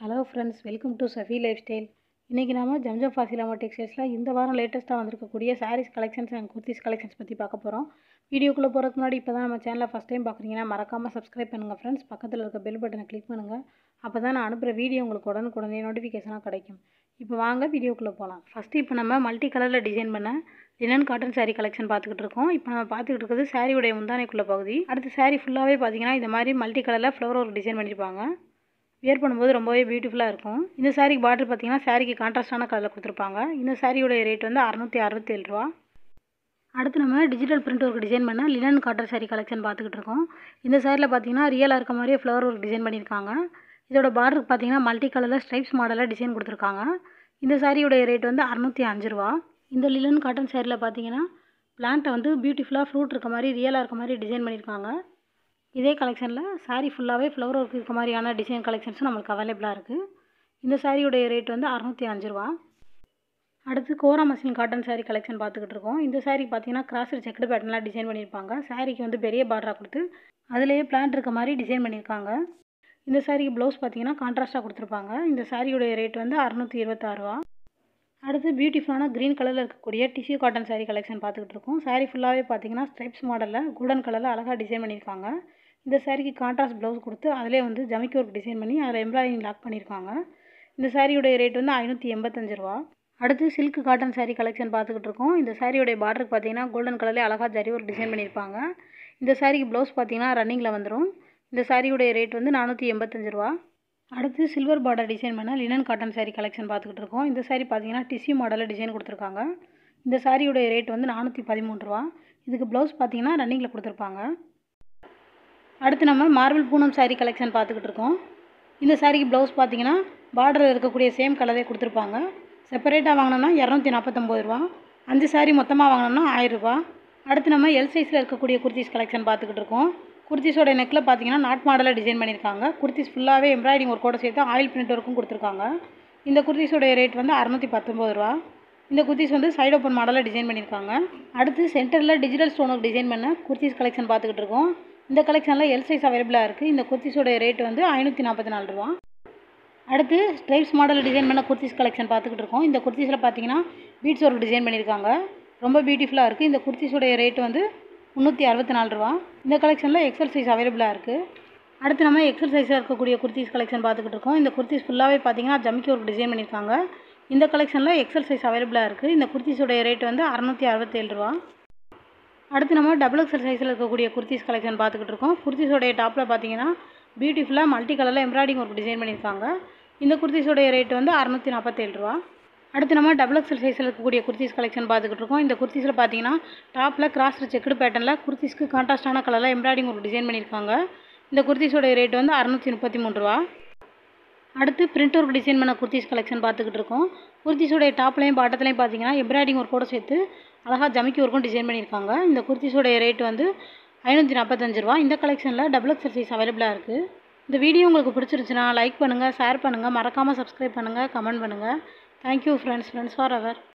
hello friends welcome to Safi life style இன்றைக்கி நாம ஜம்ஜம் ஃபாசிலாமா டெக்ஸ்டைல்ஸில் இந்த வாரம் லேட்டஸ்ட்டாக வந்திருக்கக்கூடிய sarees collections and kurtis collections பற்றி பார்க்க போகிறோம் வீடியோக்குள்ளே போகிறதுக்கு முன்னாடி இப்போ தான் நம்ம சேனலை ஃபஸ்ட் டைம் பார்க்குறீங்கன்னா மறக்காமல் சப்ஸ்கிரைப் பண்ணுங்கள் ஃப்ரெண்ட்ஸ் பக்கத்தில் இருக்க பெல் பட்டனை கிளிக் பண்ணுங்கள் அப்போ தான் நான் அனுப்புகிற வீடியோ உங்களுக்கு உடனுக்குடனே நோட்டிஃபிகேஷனாக கிடைக்கும் இப்போ வாங்க வீடியோக்குள்ளே போகலாம் ஃபஸ்ட்டு இப்போ நம்ம மல்டி கலரில் டிசைன் பண்ண லினன் காட்டன் saree கலெக்ஷன் பார்த்துக்கிட்டு இருக்கோம் இப்போ நம்ம பார்த்துக்கிட்டு இருக்கிறது சாரியுடைய முந்தானைக்குள்ள பகுதி அடுத்து saree ஃபுல்லாகவே பார்த்தீங்கன்னா இந்த மாதிரி மல்டி கலரில் ஃப்ளவர் ஒர்க் டிசைன் பண்ணியிருப்பாங்க வியர் பண்ணும்போது ரொம்பவே பியூட்டிஃபுல்லாக இருக்கும் இந்த சாரிக்கு பார்டர் பார்த்தீங்கன்னா சாரிக்கு கான்ட்ராஸ்டான கலரில் கொடுத்துருப்பாங்க இந்த சாரியோட ரேட் வந்து அறநூற்றி அறுபத்தேழு ரூபா அடுத்து நம்ம டிஜிட்டல் பிரிண்ட் ஒர்க் டிசைன் பண்ண லினன் காட்டன் saree கலெக்ஷன் பார்த்துக்கிட்டு இருக்கோம் இந்த சாரியில் பார்த்தீங்கன்னா ரியலாக இருக்க மாதிரியே ஃப்ளவர் ஒர்க் டிசைன் பண்ணியிருக்காங்க இதோட பார்டருக்கு பார்த்தீங்கன்னா மல்டி கலரில் ஸ்ட்ரைப்ஸ் மாடலில் டிசைன் கொடுத்துருக்காங்க இந்த சாரியோட ரேட் வந்து அறநூற்றி அஞ்சு ரூபா இந்த லிலன் காட்டன் சாரியில் பார்த்தீங்கன்னா பிளான்ட்டை வந்து பியூட்டிஃபுல்லாக ஃப்ரூட் இருக்க மாதிரி ரியலாக இருக்க மாதிரி டிசைன் பண்ணியிருக்காங்க இதே கலெக்ஷனில் saree ஃபுல்லாகவே ஃப்ளவர் ஒர்க் இருக்க மாதிரியான டிசைன் கலெக்ஷன்ஸும் நம்மளுக்கு அவைலபிளாக இருக்குது இந்த சாரியோடைய ரேட் வந்து அறநூற்றி அஞ்சு ரூபா அடுத்து கோரா மசின் காட்டன் saree கலெக்ஷன் பார்த்துக்கிட்டு இருக்கோம் இந்த saree பார்த்தீங்கன்னா கிராஸ் செக்குடு பேட்டர்லாம் டிசைன் பண்ணியிருப்பாங்க சாரிக்கு வந்து பெரிய பார்டராக கொடுத்து அதுலேயே பிளான்ட் இருக்க மாதிரி டிசைன் பண்ணியிருக்காங்க இந்த சாரிக்கு ப்ளவுஸ் பார்த்தீங்கன்னா கான்ட்ராஸ்ட்டாக கொடுத்துருப்பாங்க இந்த சாரியோடைய ரேட் வந்து அறநூற்றி இருபத்தாறு ரூபா அடுத்து பியூட்டிஃபுல்லான க்ரீன் கலரில் இருக்கக்கூடிய டிஷ்யூ காட்டன் saree கலெக்ஷன் பார்த்துக்கிட்டு இருக்கோம் saree ஃபுல்லாகவே பார்த்தீங்கன்னா ஸ்ட்ரைப்ஸ் மாடலில் கோல்டன் கலரில் அழகாக டிசைன் பண்ணியிருக்காங்க இந்த சாரிக்கு கான்ட்ராஸ்ட் ப்ளவுஸ் கொடுத்து அதிலே வந்து ஜமிக்கி ஒர்க் டிசைன் பண்ணி அதில் எம்ப்ராய்டிங் லாக் பண்ணியிருக்காங்க இந்த சாரியோடைய ரேட் வந்து ஐநூற்றி எண்பத்தஞ்சு ரூபா அடுத்து சில்க் காட்டன் saree கலெக்ஷன் பார்த்துக்கிட்டு இருக்கோம் இந்த சாரியோடைய பார்டருக்கு பார்த்தீங்கன்னா கோல்டன் கலர்லேயே அழகாக ஜரி ஒர்க் டிசைன் பண்ணியிருப்பாங்க இந்த சாரிக்கு ப்ளவுஸ் பார்த்தீங்கன்னா ரன்னிங்கில் வந்துடும் இந்த சாரியோடைய ரேட் வந்து நானூற்றி எண்பத்தஞ்சு ரூபா அடுத்து சில்வர் பார்டர் டிசைன் பண்ண லினன் காட்டன் saree கலெக்ஷன் பார்த்துக்கிட்டு இருக்கோம் இந்த saree பார்த்தீங்கன்னா டிஷ்யூ மாடலில் டிசைன் கொடுத்துருக்காங்க இந்த சாரியோடைய ரேட் வந்து நானூற்றி பதிமூணு ரூபா இதுக்கு ப்ளவுஸ் பார்த்தீங்கன்னா ரன்னிங்கில் கொடுத்துருப்பாங்க அடுத்து நம்ம மார்பிள் பூனம் saree கலெக்ஷன் பார்த்துக்கிட்டு இருக்கோம் இந்த சாரிக்கு ப்ளவுஸ் பார்த்தீங்கன்னா பார்டர் இருக்கக்கூடிய சேம் கலரே கொடுத்துருப்பாங்க செப்பரேட்டாக வாங்கினோம்னா இரநூத்தி நாற்பத்தொம்போது ரூபா அஞ்சு saree மொத்தமாக வாங்கினோம்னா ஆயிரம் ரூபா அடுத்து நம்ம எல் சைஸில் இருக்கக்கூடிய குர்த்திஸ் கலெக்ஷன் பார்த்துக்கிட்டு இருக்கோம் குர்த்திஸோட நெக்கில் பார்த்தீங்கன்னா நாட் மாடலில் டிசைன் பண்ணியிருக்காங்க குர்த்திஸ் ஃபுல்லாகவே எம்ப்ராய்டிங் ஒர்க்கோட சேர்த்து ஆயில் பிரிண்ட் ஒர்க்கும் கொடுத்துருக்காங்க இந்த குர்த்திஸோடைய ரேட் வந்து அறநூற்றி பத்தொம்பது ரூபா இந்த குர்த்திஸ் வந்து சைடு ஓப்பன் மாடலில் டிசைன் பண்ணியிருக்காங்க அடுத்து சென்டரில் டிஜிட்டல் ஸ்டோன் ஒர்க் டிசைன் பண்ண குர்த்திஸ் கலெக்ஷன் பார்த்துக்கிட்டு இருக்கோம் இந்த கலெக்ஷனில் எல் சைஸ் அவைலபிளாக இருக்குது இந்த குர்த்திஸோடைய ரேட் வந்து ஐநூற்றி நாற்பத்தி நாலு ரூபா அடுத்து ஸ்ட்ரைப்ஸ் மாடல் டிசைன் பண்ண குர்த்திஸ் கலெக்ஷன் பார்த்துக்கிட்டு இருக்கோம் இந்த குர்த்திஸில் பார்த்தீங்கன்னா பீட்ஸ் ஒர்க் டிசைன் பண்ணியிருக்காங்க ரொம்ப பியூட்டிஃபுல்லாக இருக்குது இந்த குர்த்திஸோடைய ரேட் வந்து முந்நூற்றி அறுபத்தி நாலு ரூபா இந்த கலெக்ஷனில் எக்ஸல் சைஸ் அவைலபிளாக இருக்குது அடுத்து நம்ம எக்ஸல் சைஸில் இருக்கக்கூடிய குர்த்திஸ் கலெக்ஷன் பார்த்துக்கிட்டு இருக்கோம் இந்த குர்த்திஸ் ஃபுல்லாகவே பார்த்தீங்கன்னா ஜமிக்கி ஒர்க் டிசைன் பண்ணியிருக்காங்க இந்த கலெக்ஷனில் எக்ஸல் சைஸ் அவைலபிளாக இருக்குது இந்த குர்த்திஸோடைய ரேட் வந்து அறநூற்றி அறுபத்தேழு ரூபா அடுத்து நம்ம டபுள் எக்ஸல் சைஸில் இருக்கக்கூடிய குர்த்திஸ் கலெக்ஷன் பார்த்துக்கிட்டு இருக்கோம் குர்த்திஸோடைய டாப்பில் பார்த்தீங்கன்னா பியூட்டிஃபுல்லாக மல்டி கலரில் எம்ப்ராய்டிங் ஒர்க் டிசைன் பண்ணியிருக்காங்க இந்த குர்த்திஸோடைய ரேட் வந்து அறநூற்றி நாற்பத்தேழு ரூபா அடுத்து நம்ம டபுள் எக்ஸல் சைஸில் இருக்கக்கூடிய குர்த்திஸ் கலெக்ஷன் பார்த்துக்கிட்டு இருக்கோம் இந்த குர்த்திஸில் பார்த்தீங்கன்னா டாப்பில் கிராஸ் செக்குடு பேட்டர்னில் குர்த்திஸ்க்கு கான்ட்ராஸ்டான கலரில் எம்ப்ராய்டிங் ஒர்க் டிசைன் பண்ணியிருக்காங்க இந்த குர்த்திஸோடைய ரேட் வந்து அறநூற்றி முப்பத்தி மூணு ரூபா அடுத்து பிரிண்ட் ஒர்க் டிசைன் பண்ண குர்த்திஸ் கலெக்ஷன் பார்த்துக்கிட்டு இருக்கோம் குர்த்திஸோடைய டாப்லையும் பாட்டத்துலையும் பார்த்தீங்கன்னா எம்ப்ராய்டிங் ஒர்க்கோட சேர்த்து அழகாக ஜமிக்கி ஒர்க்கும் டிசைன் பண்ணியிருக்காங்க இந்த குர்த்திஸோடைய ரேட் வந்து ஐநூற்றி நாற்பத்தஞ்சு ரூபா இந்த கலெக்ஷனில் டபுள் எக்ஸல் சைஸ் அவைலபிளாக இருக்குது இந்த வீடியோ உங்களுக்கு பிடிச்சிருந்துச்சுன்னா லைக் பண்ணுங்கள் ஷேர் பண்ணுங்கள் மறக்காமல் சப்ஸ்கிரைப் பண்ணுங்கள் கமெண்ட் பண்ணுங்கள் thank you friends friends for our